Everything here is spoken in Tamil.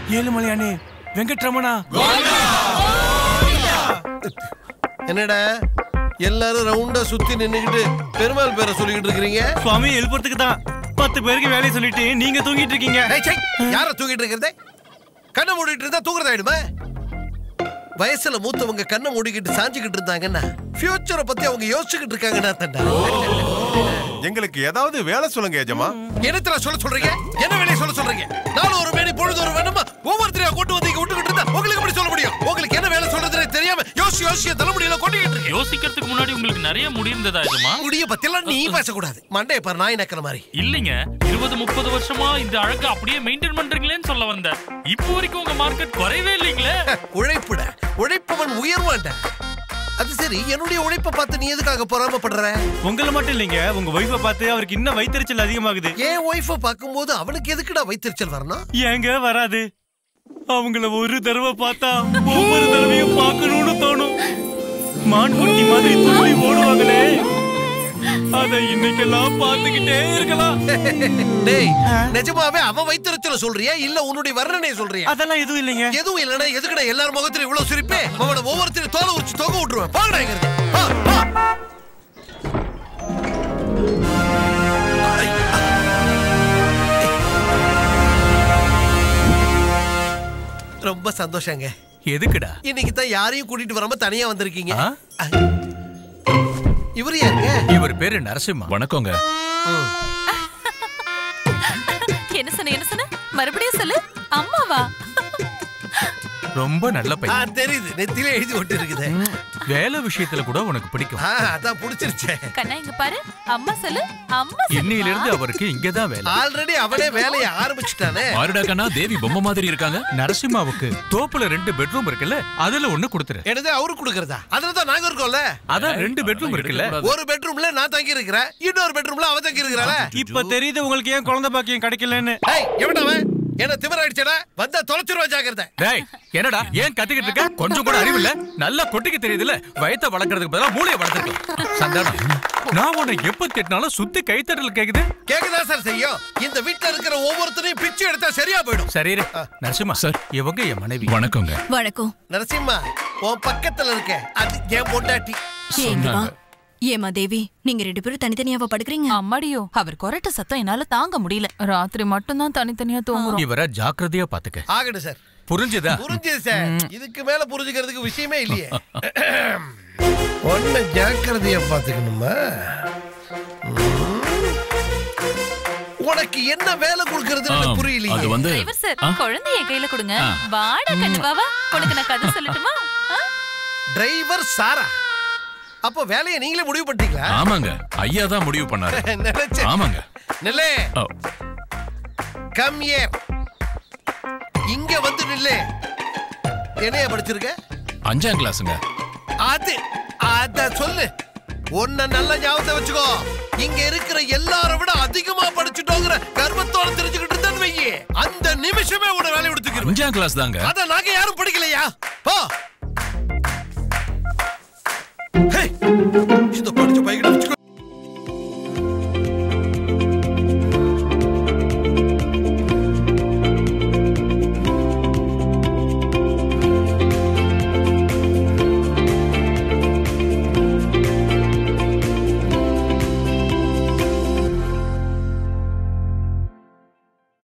ஏழுமலையானே வெங்கட்ரமணா என்னடா எல்லாரும் ரவுண்டா சுத்தி நின்னுக்கிட்டு பெருமாள் பேரை சொல்லிக்கிட்டு இருக்கிறீங்க சுவாமி எழுப்புறதுக்கு தான் பத்து பேருக்கு வேலையை சொல்லிட்டு நீங்க தூங்கிட்டு இருக்கீங்க டேய், சை, யார தூங்கிட்டு இருக்கிறதே கண்ணை மூடிட்டு இருந்தா தூங்குறதாயிடுமா வயசுல மூத்தவங்க கண்ணை மூடிக்கிட்டு சாஞ்சுக்கிட்டு இருந்தாங்கன்னா ஃபியூச்சரை பத்தி அவங்க யோசிச்சுக்கிட்டு இருக்காங்கன்னா தண்டா எங்களுக்கு ஏதாவது வேலை சொல்லுங்க ஏஜமா என்னத்துல சொல்ல சொல்றீங்க என்ன வேலையை சொல்ல சொல்றீங்க நானும் ஒரு மேனி பொழுது ஒரு வேணுமா ஒவ்வொருத்தரையா கொண்டு வந்து இங்க விட்டுக்கிட்டு இருந்தா உங்களுக்கு எப்படி சொல்ல முடியும் உங்களுக்கு என்ன வேலை சொல்றதுன்னு தெரியாம யோசி யோசிய தலைமுடியில கொட்டிக்கிட்டு இருக்கீங்க யோசிக்கிறதுக்கு முன்னாடி உங்களுக்கு நிறைய முடி இருந்ததா இதுமா முடிய பத்தியெல்லாம் நீ பேசக்கூடாது மண்டைய பாரு நாய் நக்கிற மாதிரி இல்லைங்க இருபது முப்பது வருஷமா இந்த அழகு அப்படியே மெயின்டைன் பண்றீங்களேன்னு சொல்ல வந்தேன் இப்போ வரைக்கும் உங்க மார்க்கெட் குறையவே இல்லைங்களே உழைப்புட உழைப்பவன் உயர்வாண்ட அது சரி என்னுடைய உழைப்பை பார்த்து நீ எதுக்காக பொறாமப்படுற உங்களை மட்டும் இல்லைங்க உங்க ஒய்ஃபை பார்த்து அவருக்கு இன்னும் வயிற்றுச்சல் அதிகமாகுது என் ஒய்ஃபை பார்க்கும்போது அவனுக்கு எதுக்குடா வைத்திருச்சல் வரணும் ஏங்க வராது அவங்கள ஒரு தடவை பார்த்தா ஒவ்வொரு தடவையும் பார்க்கணும்னு தோணும் மான்குட்டி மாதிரி துள்ளி ஓடுவாங்களே அத இன்னைக்கெல்லாம் பார்த்துக்கிட்டே இருக்கலாம் டேய் நிஜமாவே அவன் வைத்திருச்சல சொல்றியா இல்ல உன்னுடைய வர்ணனை சொல்றியா அதெல்லாம் எதுவும் இல்லைங்க எதுவும் இல்லனா எதுக்குடா எல்லார் முகத்திலும் இவ்வளவு சிரிப்பே அவன ஒவ்வொருத்தரையும் தோலை உரிச்சு தொங்க விட்டுருவேன் பாங்கடா இங்க இருந்து. ஆ, ஆ. ரொம்ப சந்தோஷங்க எதுக்குடா இன்னைக்கு தான் யாரையும் கூட்டிட்டு வராம தனியா வந்திருக்கீங்க ஆ? இவர் யாருங்க இவர் பேரு நரசிம்மா வணக்கங்க என்ன சொன்ன என்ன சொன்ன மறுபடியும் சொல்லு அம்மாவா ரொம்ப நல்ல ஆ, பையன் தெரியுது நெத்திலே எழுதி ஒட்டு இருக்குது வேலை விஷயத்துல கூட உனக்கு பிடிக்கும் ஆ, அதான் புடிச்சிருச்சே கண்ணா இங்க பாரு அம்மா சொல்லு அம்மா இன்னையில சொல்லு இருந்து அவருக்கு இங்கதான் வேலை ஆல்ரெடி அவனே வேலையை ஆரம்பிச்சுட்டானே மாருடா கண்ணா தேவி பொம்மை மாதிரி இருக்காங்க நரசிம்மாவுக்கு தோப்புல ரெண்டு பெட்ரூம் இருக்குல்ல அதுல ஒண்ணு கொடுத்துரு எனது அவரு கொடுக்கறதா அதுல தான் நாங்க இருக்கோம்ல அதான் ரெண்டு பெட்ரூம் இருக்குல்ல ஒரு பெட்ரூம்ல நான் தங்கி இருக்கிறேன் இன்னொரு பெட்ரூம்ல அவ தங்கி இருக்கிறாள இப்ப தெரியுது உங்களுக்கு ஏன் குழந்தை பாக்கியம் கிடைக்கலன்னு ஏய் எவன்டா அவன் என்ன திமிராயிடுச்சடா வந்தா தொலைச்சிருவா ஜாக்கிரதை டேய் என்னடா ஏன் கத்திக்கிட்டு இருக்க கொஞ்சம் கூட அறிவில்ல நல்லா கொட்டிக்க தெரியுதுல வயத்த வளர்க்கறதுக்கு பதிலா மூளைய வளர்த்துருக்கலாம் சந்தானம் நான் உன்னை எப்ப திட்டினாலும் சுத்தி கைத்தட்டல் கேக்குது கேக்குதா சார் செய்யும் இந்த வீட்ல இருக்கிற ஒவ்வொருத்தரையும் பிச்சு எடுத்தா சரியா போயிடும் சரி இரு. நரசிம்மா சார். இவங்க என் மனைவி வணக்கங்க வணக்கம் நரசிம்மா உன் பக்கத்துல இருக்க அது என் பொண்டாட்டி ஏங்க வா சொன்னாங்க. ஏமா தேவி நீங்க ரெண்டு பேரும் தனித்தனியாவா படுக்கிறீங்க அம்மாடியோ அவர் கொரட்ட சத்தம் என்னால தாங்க முடியல ராத்திரி மட்டும்தான் தனித்தனியா தூங்குறோம் இவரை ஜாக்கிரதையா பாத்துக்க ஆகட்டும் சார் புரிஞ்சுதா புரிஞ்சுது சார் இதுக்கு மேல புரிஞ்சுக்கிறதுக்கு விஷயமே இல்லையே ஒன்னு ஜாக்கிரதையா பாத்துக்கணுமா ம். உனக்கு என்ன வேலை கொடுக்கறதுன்னு எனக்கு ஆம், புரியலையே அது வந்து டிரைவர் சார் ஆ? குழந்தைய கையில கொடுங்க ஆ. வாடா கண்ணு பாவா உனக்கு நான் கதை சொல்லட்டுமா ஆ? டிரைவர் சாரா அப்போ வேலையை நீங்களே முடிவு பண்ணிட்டீங்களா ஆமாங்க ஐயா தான் முடிவு பண்ணாரு நினைச்சேன் ஆமாங்க நில்லே ஓ, கம் ஏர் இங்க வந்து நில்லே என்னைய படிச்சிருக்க அஞ்சாம் கிளாஸுங்க அது அத சொல்லு உன்னை நல்ல ஞாபகத்தை வச்சுக்கோ இங்க இருக்கிற எல்லாரை விட அதிகமா படிச்சுட்டோங்கிற கர்வத்தோட தெரிஞ்சுக்கிட்டு இருந்தேன்னு வையே அந்த நிமிஷமே உன்னை வேலையை எடுத்துக்கிறேன் அஞ்சாம் கிளாஸ் தாங்க அத நாங்க யாரும் படிக்கலையா போ ஹே, இந்த படிச்ச பையன்